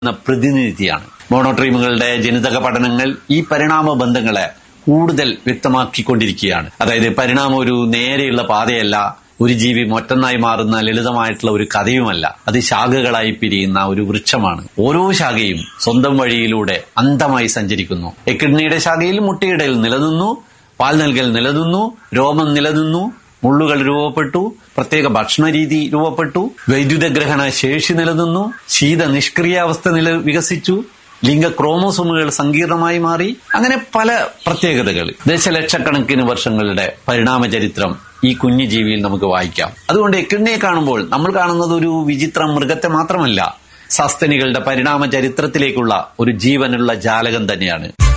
എന്ന പ്രതിനിധിയാണ് മോണോട്രീമുകളുടെ ജനിതക പഠനങ്ങൾ ഈ പരിണാമ ബന്ധങ്ങളെ കൂടുതൽ വ്യക്തമാക്കിക്കൊണ്ടിരിക്കുകയാണ് അതായത് പരിണാമം ഒരു നേരെയുള്ള പാതയല്ല ഒരു ജീവി മൊറ്റൊന്നായി മാറുന്ന ലളിതമായിട്ടുള്ള ഒരു കഥയുമല്ല അത് ശാഖകളായി പിരിയുന്ന ഒരു വൃക്ഷമാണ് ഓരോ ശാഖയും സ്വന്തം വഴിയിലൂടെ അന്ധമായി സഞ്ചരിക്കുന്നു എക്കിഡ്നിയുടെ ശാഖയിൽ മുട്ടയിടൽ നിലനിന്നു പാൽ നൽകൽ നിലനിന്നു രോമം നിലനിന്നു മുള്ളുകൾ രൂപപ്പെട്ടു പ്രത്യേക ഭക്ഷണ രീതി രൂപപ്പെട്ടു വൈദ്യുതഗ്രഹണ ശേഷി നിലനിന്നു ശീത നിഷ്ക്രിയാവസ്ഥ നില വികസിച്ചു ലിംഗ ക്രോമോസോമുകൾ സങ്കീർണമായി മാറി അങ്ങനെ പല പ്രത്യേകതകൾ ദശലക്ഷക്കണക്കിന് വർഷങ്ങളുടെ പരിണാമ ചരിത്രം ഈ കുഞ്ഞു ജീവിയിൽ നമുക്ക് വായിക്കാം അതുകൊണ്ട് എക്കിഡിനെ കാണുമ്പോൾ നമ്മൾ കാണുന്നത് ഒരു വിചിത്ര മൃഗത്തെ മാത്രമല്ല സസ്തനികളുടെ പരിണാമ ചരിത്രത്തിലേക്കുള്ള ഒരു ജീവനുള്ള ജാലകം തന്നെയാണ്